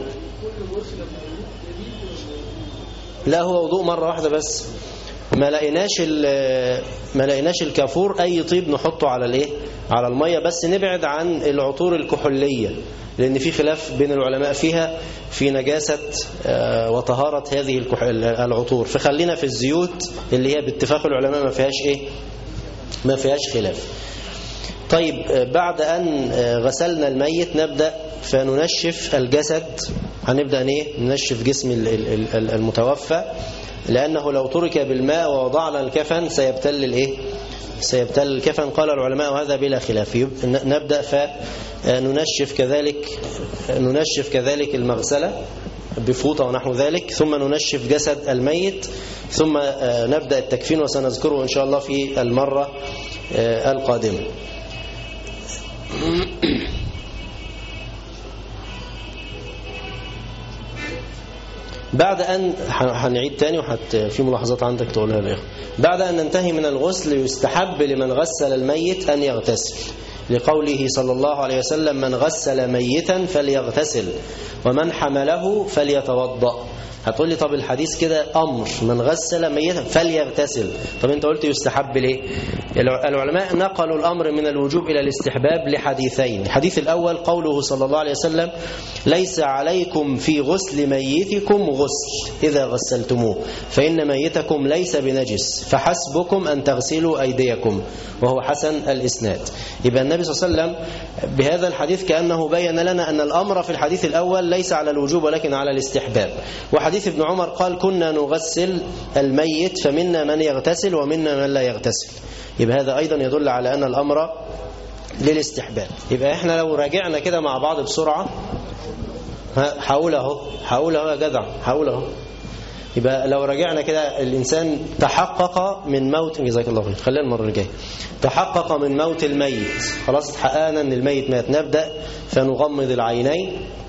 S3: لا هو وضوء مرة واحدة بس ما لقيناش ما لقيناش الكافور اي طيب نحطه على الايه على الميه بس نبعد عن العطور الكحوليه لان في خلاف بين العلماء فيها في نجاسه وطهاره هذه العطور فخلينا في الزيوت اللي هي باتفاق العلماء ما فيهاش ايه ما فيهاش خلاف طيب بعد ان غسلنا الميت نبدا فننشف الجسد هنبدا ايه ننشف جسم المتوفى لأنه لو ترك بالماء ووضعنا الكفن سيبتل الايه سيبتل الكفن قال العلماء وهذا بلا خلاف نبدأ فننشف كذلك ننشف كذلك المغسلة بفوطة ونحو ذلك ثم ننشف جسد الميت ثم نبدأ التكفين وسنذكره إن شاء الله في المرة القادمة بعد أن هنعيد تاني وحت في ملاحظات عندك تقولها لي بعد أن ننتهي من الغسل يستحب لمن غسل الميت أن يغتسل لقوله صلى الله عليه وسلم من غسل ميتا فليغتسل ومن حمله فليتوضأ هتقول لي طب الحديث كده أمر من غسل ميتا فليغتسل طب انت قلت يستحب ليه العلماء نقلوا الأمر من الوجوب إلى الاستحباب لحديثين الحديث الأول قوله صلى الله عليه وسلم ليس عليكم في غسل ميتكم غسل إذا غسلتموه فإن ميتكم ليس بنجس فحسبكم أن تغسلوا أيديكم وهو حسن الإسناد يبقى النبي صلى الله عليه وسلم بهذا الحديث كأنه بين لنا أن الأمر في الحديث الأول ليس على الوجوب ولكن على الاستحباب وحديث ابن عمر قال كنا نغسل الميت فمنا من يغتسل ومنا من لا يغتسل يبقى هذا أيضا يدل على أن الأمر للاستحباب يبقى احنا لو راجعنا كده مع بعض بسرعة حاول اهو حاول اهو يا جدع حاول اهو يبقى لو رجعنا كده الإنسان تحقق من موت جزاك الله خير خلينا المرة الجاية تحقق من موت الميت خلاص اتحققنا ان الميت مات نبدأ فنغمض العينين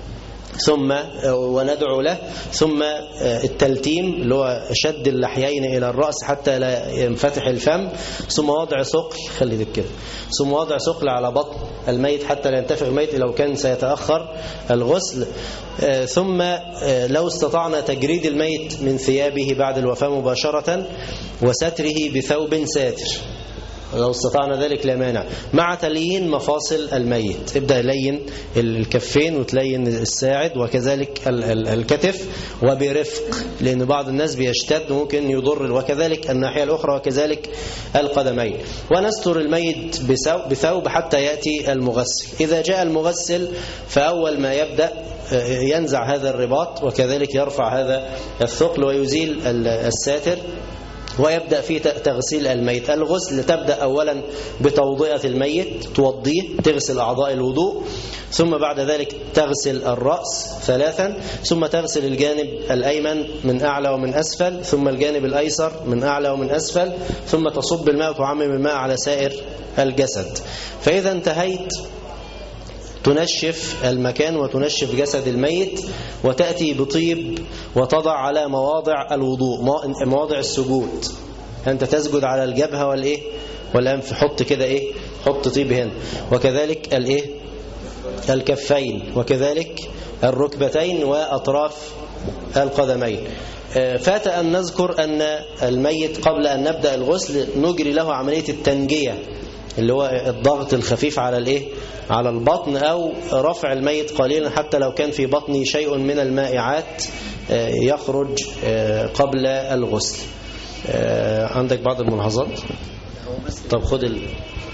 S3: ثم وندعو له ثم التلتيم اللي هو شد اللحيين إلى الرأس حتى لا ينفتح الفم ثم وضع ثقل خلي دي كده ثم وضع ثقل على بطن الميت حتى لا ينتفع الميت لو كان سيتأخر الغسل ثم لو استطعنا تجريد الميت من ثيابه بعد الوفاة مباشرة وستره بثوب ساتر لو استطعنا ذلك لا مانع مع تليين مفاصل الميت ابدأ لين الكفين وتلين الساعد وكذلك الكتف وبرفق لأن بعض الناس بيشتد ممكن يضر وكذلك الناحية الأخرى وكذلك القدمين ونستر الميت بثوب حتى يأتي المغسل إذا جاء المغسل فأول ما يبدأ ينزع هذا الرباط وكذلك يرفع هذا الثقل ويزيل الساتر ويبدأ في تغسيل الميت الغسل تبدأ أولا بتوضئة الميت توضيه تغسل أعضاء الوضوء ثم بعد ذلك تغسل الرأس ثلاثا ثم تغسل الجانب الأيمن من أعلى ومن أسفل ثم الجانب الأيسر من أعلى ومن أسفل ثم تصب الماء وتعمم الماء على سائر الجسد فإذا انتهيت تنشف المكان وتنشف جسد الميت وتأتي بطيب وتضع على مواضع الوضوء مواضع السجود أنت تسجد على الجبهة والإيه والأنف حط كده إيه حط طيب هنا وكذلك الإيه الكفين وكذلك الركبتين وأطراف القدمين فات أن نذكر أن الميت قبل أن نبدأ الغسل نجري له عملية التنجية اللي هو الضغط الخفيف على الايه على البطن او رفع الميت قليلا حتى لو كان في بطنه شيء من المائعات يخرج قبل الغسل عندك بعض الملاحظات طب خد ال...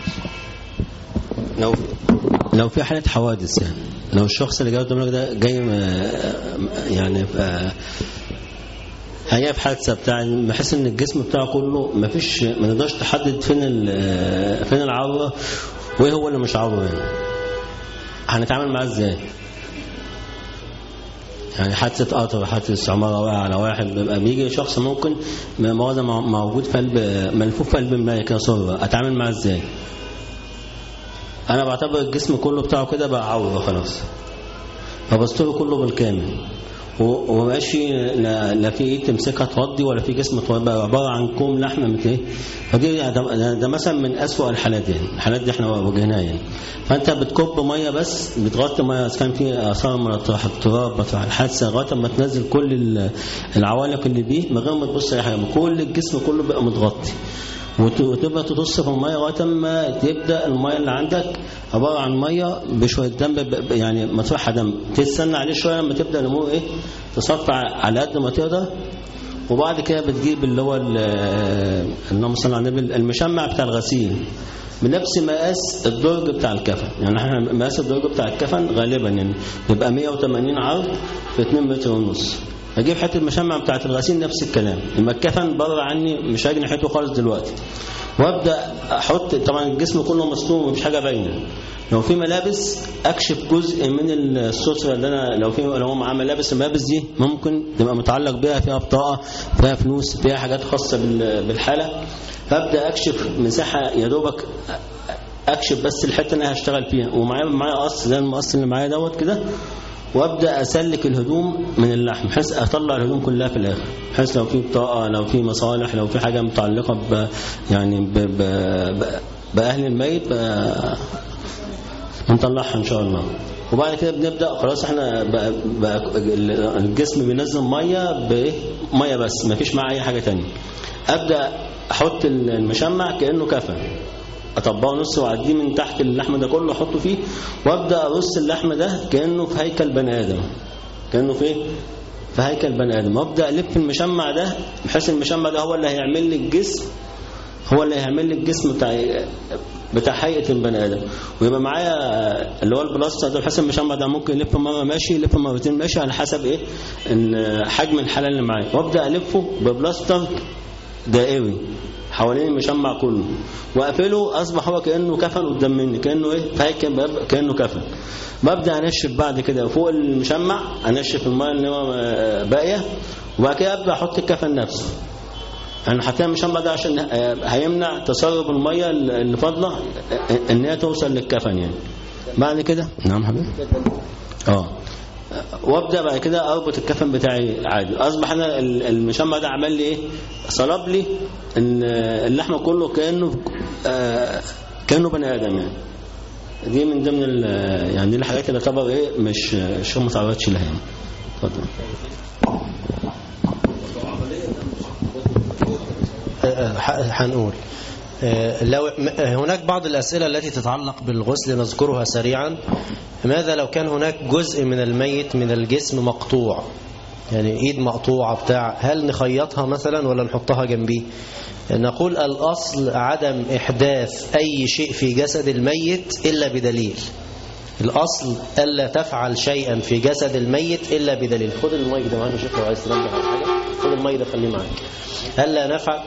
S4: لو لو في حالة حوادث يعني لو الشخص اللي جاي قدامك ده جاي يعني هي في حادثه بتاع بحس ان الجسم بتاعه كله ما فيش ما نقدرش تحدد فين فين العوره وايه هو اللي مش عوره يعني هنتعامل معاه ازاي؟ يعني حادثة قطر حادثة عمارة واقع على واحد بيبقى بيجي شخص ممكن مواد موجود في قلب ملفوف في قلب الماء كده صورة أتعامل معاه ازاي؟ أنا بعتبر الجسم كله بتاعه كده بقى عورة خلاص فبستره كله بالكامل وماشي لا, لا في ايه تمسكها ترضي ولا في جسم بقى عباره عن كوم لحمه مثل ايه فدي ده, ده مثلا من اسوء الحالات يعني الحالات دي احنا واجهناها يعني فانت بتكب ميه بس بتغطي ميه اذا كان في اثار من التراب بتاع الحادثه لغايه ما تنزل كل العوالق اللي بيه من غير ما تبص اي حاجه كل الجسم كله بقى متغطي وتبقى تدص في الميه لغايه ما تبدا الميه اللي عندك عباره عن ميه بشويه دم يعني مطرحها دم تستنى عليه شويه لما تبدا الامور ايه تصفى على قد ما تقدر وبعد كده بتجيب اللي هو اللهم صل على النبي المشمع بتاع الغسيل بنفس مقاس الدرج بتاع الكفن يعني احنا مقاس الدرج بتاع الكفن غالبا يعني بيبقى 180 عرض في 2 متر ونص اجيب حته المشمع بتاعت الغسيل نفس الكلام لما الكفن بره عني مش هاجي ناحيته خالص دلوقتي وابدا احط طبعا الجسم كله مصنوع ومفيش حاجه باينه لو في ملابس اكشف جزء من الستره اللي انا لو في لو هو معاه ملابس الملابس دي ممكن تبقى متعلق بيها فيها بطاقه فيها فلوس فيها حاجات خاصه بالحاله فابدا اكشف مساحه يا دوبك اكشف بس الحته اللي انا هشتغل فيها ومعايا معايا قص زي المقص اللي معايا دوت كده وابدا اسلك الهدوم من اللحم بحيث اطلع الهدوم كلها في الاخر بحيث لو في بطاقه لو في مصالح لو في حاجه متعلقه ب يعني ب ب ب باهل الميت نطلعها ان شاء الله وبعد كده بنبدا خلاص احنا بقى بقى الجسم بينزل ميه بايه ميه بس ما فيش معاه اي حاجه تانية ابدا احط المشمع كانه كفن اطبقه نص واعديه من تحت اللحم ده كله احطه فيه وابدا ارص اللحم ده كانه في هيكل بني ادم كانه في في هيكل بني ادم وابدا الف المشمع ده بحيث المشمع ده هو اللي هيعمل لي الجسم هو اللي هيعمل لي الجسم بتاع بتاع هيئه البني ادم ويبقى معايا اللي هو البلاستر ده بحيث المشمع ده ممكن يلف مره ماشي يلف مرتين ماشي على حسب ايه حجم الحاله اللي معايا وابدا الفه ببلاستر دائري حوالين المشمع كله واقفله اصبح هو كانه كفن قدام مني كانه ايه فهيكل كانه كفن ببدا انشف بعد كده فوق المشمع انشف الماء اللي هو باقيه وبعد كده ابدا احط الكفن نفسه انا حطيت المشمع ده عشان هيمنع تسرب الميه اللي فاضله ان هي توصل للكفن يعني بعد كده نعم حبيبي اه وابدا بعد كده اربط الكفن بتاعي عادي اصبح انا ال- المشمع ده عمل لي ايه صلب لي ان اللحمه كله كانه آه، كانه بني ادم يعني دي من ضمن ال- يعني دي الحاجات اللي تعتبر ايه مش الشيخ ما تعرضش لها يعني اتفضل
S3: ح- هنقول آه، لو م- آه، هناك بعض الأسئلة التي تتعلق بالغسل نذكرها سريعا ماذا لو كان هناك جزء من الميت من الجسم مقطوع يعني ايد مقطوعة بتاع هل نخيطها مثلا ولا نحطها جنبيه نقول الأصل عدم إحداث أي شيء في جسد الميت إلا بدليل الأصل ألا تفعل شيئا في جسد الميت إلا بدليل خد الميك ده معانا يا شيخ لو عايز تنبه على حاجة خد الميك ده خليه معاك ألا نفعل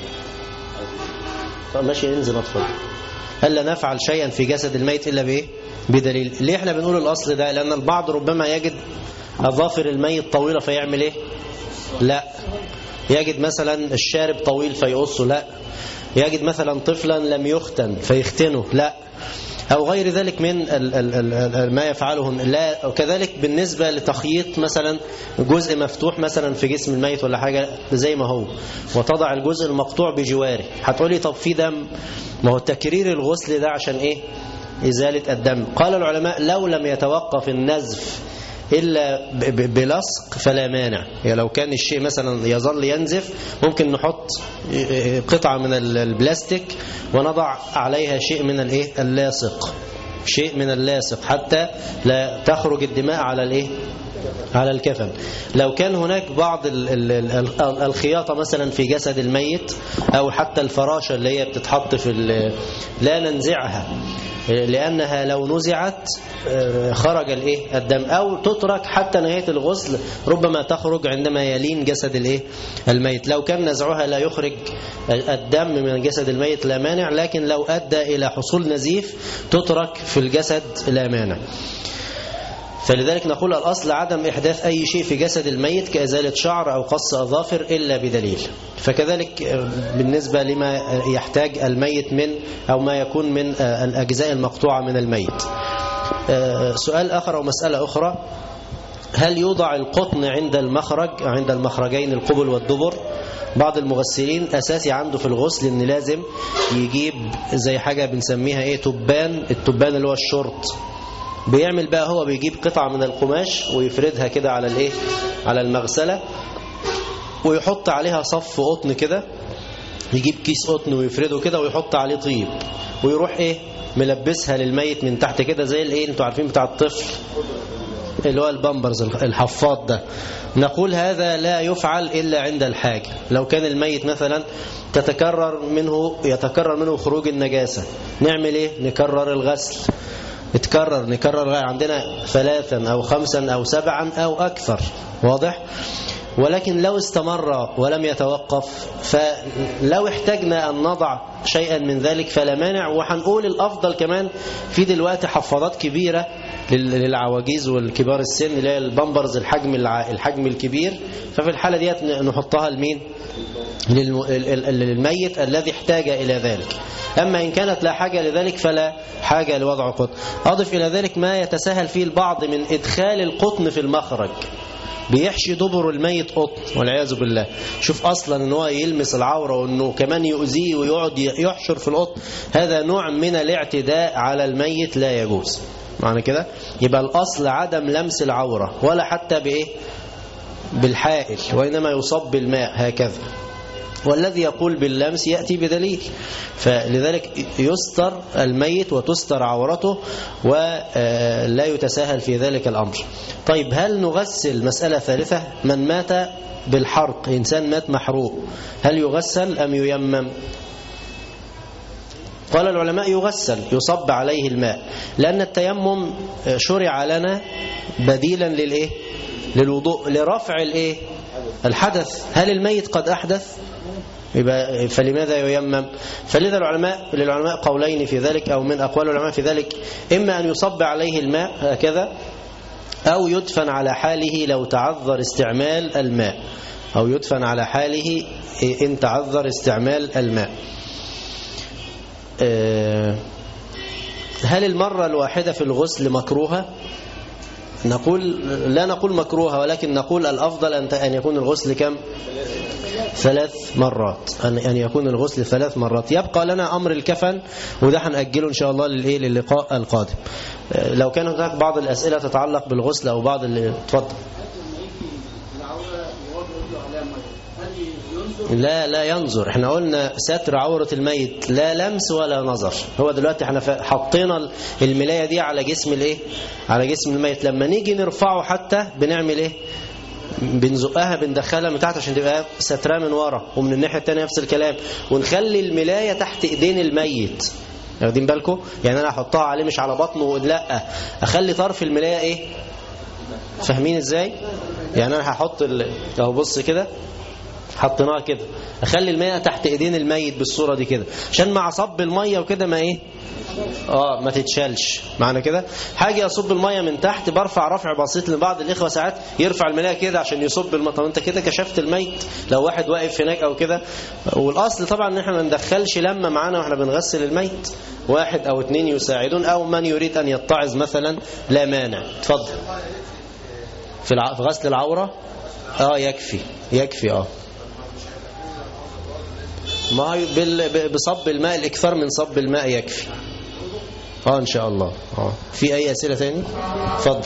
S3: طب ماشي انزل اتفضل ألا نفعل شيئا في جسد الميت إلا بإيه؟ بدليل ليه احنا بنقول الأصل ده لأن البعض ربما يجد أظافر الميت طويلة فيعمل إيه لا يجد مثلا الشارب طويل فيقصه لا يجد مثلا طفلا لم يختن فيختنه لا أو غير ذلك من ال ال ال ال ما يفعله لا وكذلك بالنسبة لتخييط مثلا جزء مفتوح مثلا في جسم الميت ولا حاجة زي ما هو وتضع الجزء المقطوع بجواره هتقولي طب في دم ما هو تكرير الغسل ده عشان ايه إزالة الدم قال العلماء لو لم يتوقف النزف إلا ب- ب- بلصق فلا مانع يعني لو كان الشيء مثلا يظل ينزف ممكن نحط قطعة من ال- البلاستيك ونضع عليها شيء من الايه اللاصق شيء من اللاصق حتى لا تخرج الدماء على الايه على الكفن لو كان هناك بعض ال- ال- ال- الخياطة مثلا في جسد الميت أو حتى الفراشة اللي هي بتتحط في ال- لا ننزعها لأنها لو نزعت آه، خرج الايه الدم أو تترك حتى نهاية الغسل ربما تخرج عندما يلين جسد الايه الميت لو كان نزعها لا يخرج الدم من جسد الميت لا مانع لكن لو أدى إلى حصول نزيف تترك في الجسد لا مانع فلذلك نقول الأصل عدم إحداث أي شيء في جسد الميت كإزالة شعر أو قص أظافر إلا بدليل فكذلك بالنسبة لما يحتاج الميت من أو ما يكون من الأجزاء المقطوعة من الميت سؤال آخر أو مسألة أخرى هل يوضع القطن عند المخرج عند المخرجين القبل والدبر بعض المغسلين أساسي عنده في الغسل إن لازم يجيب زي حاجة بنسميها إيه تبان التبان اللي هو الشرط بيعمل بقى هو بيجيب قطعة من القماش ويفردها كده على الايه على المغسلة ويحط عليها صف قطن كده يجيب كيس قطن ويفرده كده ويحط عليه طيب ويروح ايه ملبسها للميت من تحت كده زي الايه انتوا عارفين بتاع الطفل اللي هو البامبرز الحفاض ده نقول هذا لا يفعل إلا عند الحاجة لو كان الميت مثلا تتكرر منه يتكرر منه خروج النجاسة نعمل ايه نكرر الغسل اتكرر نكرر عندنا ثلاثا أو خمسا أو سبعا أو أكثر واضح ولكن لو استمر ولم يتوقف فلو احتاجنا أن نضع شيئا من ذلك فلا مانع وهنقول الأفضل كمان في دلوقتي حفاضات كبيرة للعواجيز والكبار السن اللي هي البامبرز الحجم الحجم الكبير ففي الحالة ديت نحطها لمين للميت الذي احتاج إلى ذلك أما إن كانت لا حاجة لذلك فلا حاجة لوضع قطن أضف إلى ذلك ما يتساهل فيه البعض من إدخال القطن في المخرج بيحشي دبر الميت قطن والعياذ بالله شوف أصلا أنه هو يلمس العورة وأنه كمان يؤذيه ويقعد يحشر في القطن هذا نوع من الاعتداء على الميت لا يجوز معنى كده يبقى الأصل عدم لمس العورة ولا حتى بإيه بالحائل وإنما يصب بالماء هكذا والذي يقول باللمس يأتي بدليل فلذلك يستر الميت وتستر عورته ولا يتساهل في ذلك الأمر طيب هل نغسل مسألة ثالثة من مات بالحرق إنسان مات محروق هل يغسل أم ييمم قال العلماء يغسل يصب عليه الماء لأن التيمم شرع لنا بديلا للإيه للوضوء لرفع الإيه الحدث هل الميت قد أحدث يبقى فلماذا ييمم فلذا العلماء للعلماء قولين في ذلك أو من أقوال العلماء في ذلك إما أن يصب عليه الماء هكذا أو يدفن على حاله لو تعذر استعمال الماء أو يدفن على حاله إن تعذر استعمال الماء هل المرة الواحدة في الغسل مكروهة نقول لا نقول مكروهة ولكن نقول الأفضل أن أن يكون الغسل كم ثلاث مرات أن أن يكون الغسل ثلاث مرات يبقى لنا أمر الكفن وده هنأجله إن شاء الله للإيه للقاء القادم لو كان هناك بعض الأسئلة تتعلق بالغسل أو بعض اللي تفضل لا لا ينظر احنا قلنا ستر عورة الميت لا لمس ولا نظر هو دلوقتي احنا ف- حطينا الملاية دي على جسم الايه على جسم الميت لما نيجي نرفعه حتى بنعمل ايه بنزقها بندخلها من تحت عشان تبقى ستراه من ورا ومن الناحية التانية نفس الكلام ونخلي الملاية تحت ايدين الميت واخدين بالكم يعني انا احطها عليه مش على بطنه لا اخلي طرف الملاية ايه فاهمين ازاي يعني انا هحط ال- اهو بص كده حطيناها كده اخلي الماء تحت ايدين الميت بالصوره دي كده عشان مع صب الميه وكده ما ايه اه ما تتشالش معنى كده حاجه اصب الميه من تحت برفع رفع بسيط لبعض الاخوه ساعات يرفع الملايه كده عشان يصب الميه طب انت كده كشفت الميت لو واحد واقف هناك او كده والاصل طبعا ان احنا ما ندخلش لما معانا واحنا بنغسل الميت واحد او اتنين يساعدون او من يريد ان يتعظ مثلا لا مانع اتفضل في الع- في غسل العوره اه يكفي يكفي اه ما هو بال- ب- بصب الماء الاكثار من صب الماء يكفي اه ان شاء الله اه في اي اسئله تاني اتفضل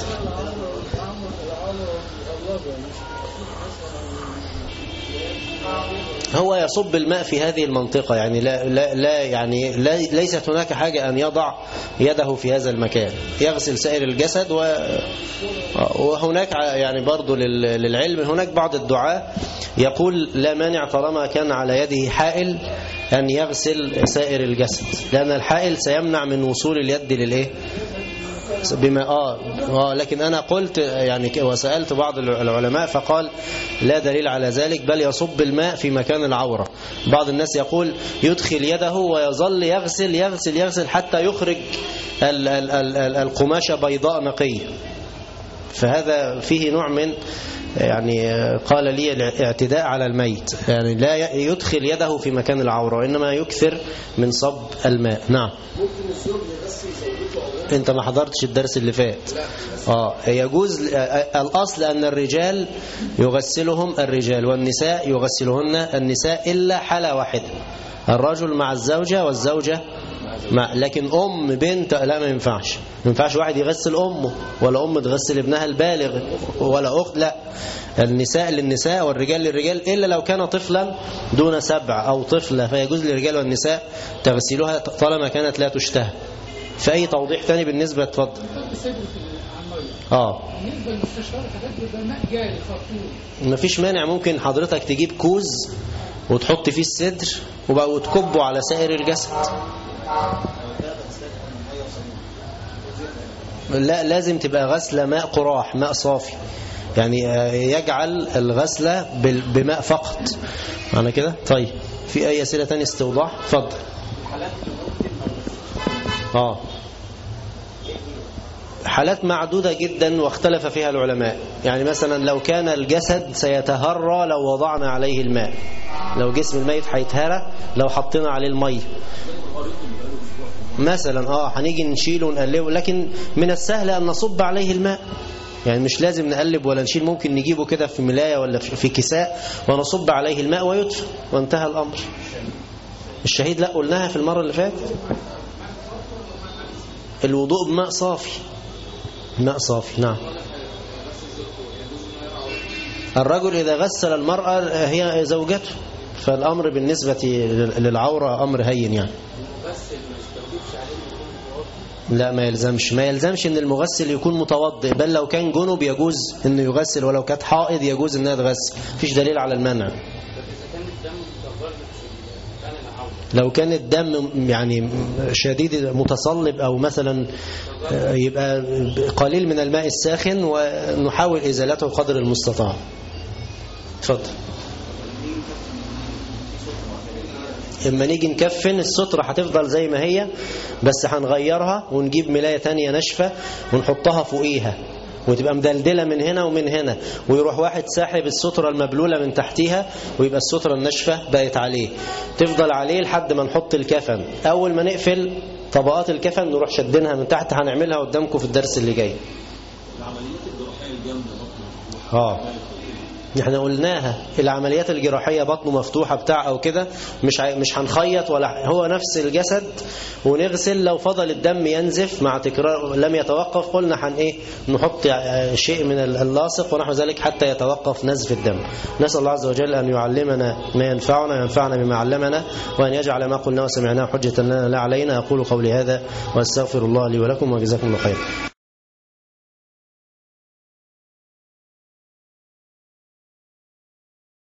S3: هو يصب الماء في هذه المنطقة يعني لا لا لا يعني لا ليست هناك حاجة أن يضع يده في هذا المكان يغسل سائر الجسد و وهناك ع- يعني برضو لل- للعلم هناك بعض الدعاء يقول لا مانع طالما كان على يده حائل أن يغسل سائر الجسد لأن الحائل سيمنع من وصول اليد للإيه بما آه, آه لكن أنا قلت يعني ك- وسألت بعض الع- العلماء فقال لا دليل على ذلك بل يصب الماء في مكان العورة بعض الناس يقول يدخل يده ويظل يغسل يغسل يغسل حتى يخرج ال ال ال ال القماشة بيضاء نقية فهذا فيه نوع من يعني قال لي الاعتداء على الميت يعني لا ي- يدخل يده في مكان العورة وإنما يكثر من صب الماء نعم انت ما حضرتش الدرس اللي فات اه يجوز آه، الاصل ان الرجال يغسلهم الرجال والنساء يغسلهن النساء الا حاله واحده الرجل مع الزوجه والزوجه مع لكن ام بنت لا ما ينفعش ما ينفعش واحد يغسل امه ولا ام تغسل ابنها البالغ ولا اخت لا النساء للنساء والرجال للرجال الا لو كان طفلا دون سبع او طفله فيجوز للرجال والنساء تغسلها طالما كانت لا تشتهى في اي توضيح تاني بالنسبه اتفضل اه
S5: بالنسبه للمستشفيات الحاجات بيبقى ماء جاري خرطوم
S3: مفيش مانع ممكن حضرتك تجيب كوز وتحط فيه الصدر وبقى وتكبه على سائر الجسد لا لازم تبقى غسلة ماء قراح ماء صافي يعني آه، يجعل الغسلة بال- بماء فقط معنى كده طيب في اي اسئله تانية استوضاح اتفضل اه حالات معدودة جدا واختلف فيها العلماء يعني مثلا لو كان الجسد سيتهرى لو وضعنا عليه الماء لو جسم الميت هيتهرى لو حطينا عليه المية مثلا اه هنيجي نشيله ونقلبه لكن من السهل ان نصب عليه الماء يعني مش لازم نقلب ولا نشيل ممكن نجيبه كده في ملاية ولا في في كساء ونصب عليه الماء ويدفى وانتهى الامر الشهيد لا قلناها في المرة اللي فاتت الوضوء بماء صافي ماء صافي نعم الرجل إذا غسل المرأة هي زوجته فالأمر بالنسبة للعورة أمر هين يعني لا ما يلزمش ما يلزمش ان المغسل يكون متوضئ بل لو كان جنب يجوز انه يغسل ولو كانت حائض يجوز انها تغسل مفيش دليل على المنع لو كان الدم يعني شديد متصلب او مثلا يبقى قليل من الماء الساخن ونحاول ازالته قدر المستطاع اتفضل اما نيجي نكفن السترة هتفضل زي ما هي بس هنغيرها ونجيب ملاية تانية ناشفة ونحطها فوقيها وتبقى مدلدلة من هنا ومن هنا ويروح واحد ساحب السترة المبلولة من تحتيها ويبقى السترة الناشفة بقت عليه تفضل عليه لحد ما نحط الكفن أول ما نقفل طبقات الكفن نروح شدينها من تحت هنعملها قدامكم في الدرس اللي جاي اه احنا قلناها العمليات الجراحيه بطنه مفتوحه بتاع او كده مش عاي- مش هنخيط ولا هو نفس الجسد ونغسل لو فضل الدم ينزف مع تكرار لم يتوقف قلنا هن ايه نحط آه، شيء من ال- اللاصق ونحو ذلك حتى يتوقف نزف الدم نسال الله عز وجل ان يعلمنا ما ينفعنا وينفعنا بما علمنا وان يجعل ما قلنا وسمعناه حجه لنا لا علينا اقول قولي هذا واستغفر الله لي ولكم وجزاكم الله خيرا